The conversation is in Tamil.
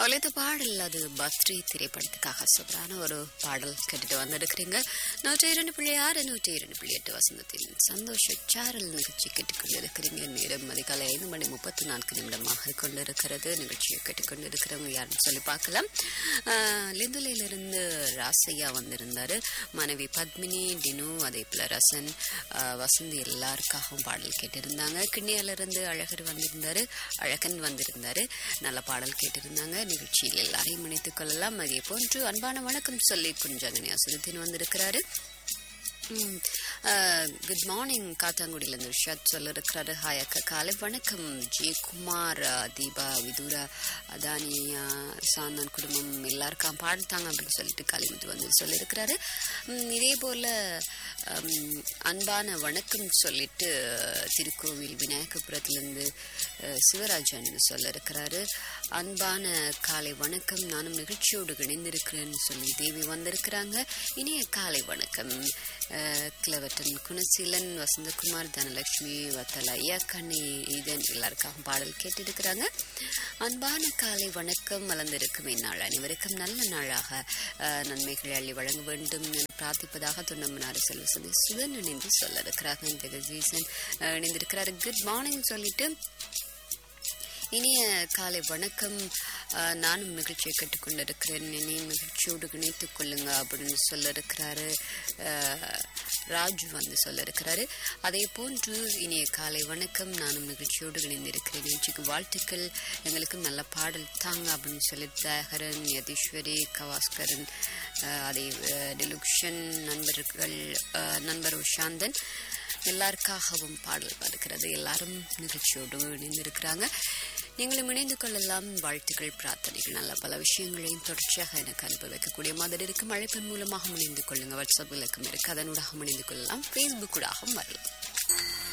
அழைத்த பாடல் அது பத்ரி திரைப்படத்துக்காக சூப்பரான ஒரு பாடல் கேட்டுட்டு வந்திருக்கிறீங்க நூற்றி இரண்டு புள்ளி ஆறு நூற்றி இரண்டு புள்ளி எட்டு வசந்தத்தில் சந்தோஷ சாரல் நிகழ்ச்சி கேட்டுக்கொண்டு இருக்கிறீங்க நேரம் அதிகாலை ஐந்து மணி முப்பத்தி நான்கு நிமிடமாக கொண்டிருக்கிறது நிகழ்ச்சியை கேட்டுக்கொண்டு இருக்கிறவங்க யாருன்னு சொல்லி பார்க்கலாம் ஆஹ், லிந்துலையிலிருந்து ராசையா வந்திருந்தாரு மனைவி பத்மினி டினு அதே போல ரசன் ஆஹ், வசந்தி எல்லாருக்காகவும் பாடல் கேட்டிருந்தாங்க கிண்ணியாலிருந்து அழகர் வந்திருந்தாரு அழகன் வந்திருந்தாரு நல்ல பாடல் கேட்டிருந்தாங்க நிகழ்ச்சியில் எல்லாரையும் இணைத்துக் கொள்ளலாம் அதே போன்று அன்பான வணக்கம் சொல்லி குஞ்சாங்கனி அசுரத்தின் வந்திருக்கிறாரு குட் மார்னிங் காத்தாங்குடியிலேருந்து ரிஷாத் சொல்ல இருக்கிறாரு ஹாய் அக்கா காலை வணக்கம் ஜெயக்குமார் அஹ், தீபா விதுரா அதானியா சாந்தன் குடும்பம் எல்லாருக்கும் பாடுத்தாங்க அப்படின்னு சொல்லிட்டு காளிமுத்து வந்து சொல்லியிருக்கிறாரு உம், இதே போல் உம், அன்பான வணக்கம் சொல்லிட்டு அஹ், திருக்கோவில் விநாயகபுரத்துலேருந்து அஹ், சிவராஜன் சொல்ல இருக்கிறாரு அன்பான காலை வணக்கம் நானும் நிகழ்ச்சியோடு இணைந்திருக்கிறேன்னு சொல்லி தேவி வந்திருக்கிறாங்க இனிய காலை வணக்கம் அஹ், கிளவட்டன் குணசீலன் வசந்தகுமார் தனலட்சுமி வத்தல ஐயா கண்ணி ஈதன் எல்லாருக்காகவும் பாடல் கேட்டிருக்கிறாங்க அன்பான காலை வணக்கம் மலர்ந்திருக்கும் இந்நாள் அனைவருக்கும் நல்ல நாளாக அஹ், நன்மைகளை அள்ளி வழங்க வேண்டும் என பிரார்த்திப்பதாக தொண்டமனார் செல்வசதி சுதன் இணைந்து சொல்ல இருக்கிறாங்க இந்த கஜீசன் அஹ், இணைந்திருக்கிறாரு குட் மார்னிங் சொல்லிட்டு இனிய காலை வணக்கம் அஹ், நானும் நிகழ்ச்சியை கேட்டுக்கொண்டிருக்கிறேன் என்னையும் நிகழ்ச்சியோடு இணைத்துக் கொள்ளுங்க அப்படின்னு சொல்ல இருக்கிறாரு ராஜு வந்து சொல்ல இருக்கிறாரு அதே போன்று இனிய காலை வணக்கம் நானும் நிகழ்ச்சியோடு இணைந்திருக்கிறேன் நிகழ்ச்சிக்கு வாழ்த்துக்கள் எங்களுக்கும் நல்ல பாடல் தாங்க அப்படின்னு சொல்லி தகரன் யதீஸ்வரி கவாஸ்கரன் அஹ், அதே அஹ், டிலுக்ஷன் நண்பர்கள் அஹ், நண்பர் உஷாந்தன் எல்லாருக்காகவும் பாடல் வருகிறது எல்லாரும் நிகழ்ச்சியோடு இணைந்திருக்கிறாங்க நீங்களும் இணைந்து கொள்ளலாம் வாழ்த்துக்கள் பிரார்த்தனைகள் நல்ல பல விஷயங்களையும் தொடர்ச்சியாக எனக்கு அனுப்ப வைக்கக்கூடிய மாதிரி இருக்கும் அழைப்பின் மூலமாக இணைந்து கொள்ளுங்க வாட்ஸ்அப் இலக்கம் இருக்கு அதனூடாக இணைந்து கொள்ளலாம் ஃபேஸ்புக் கூடாகவும் வரலாம்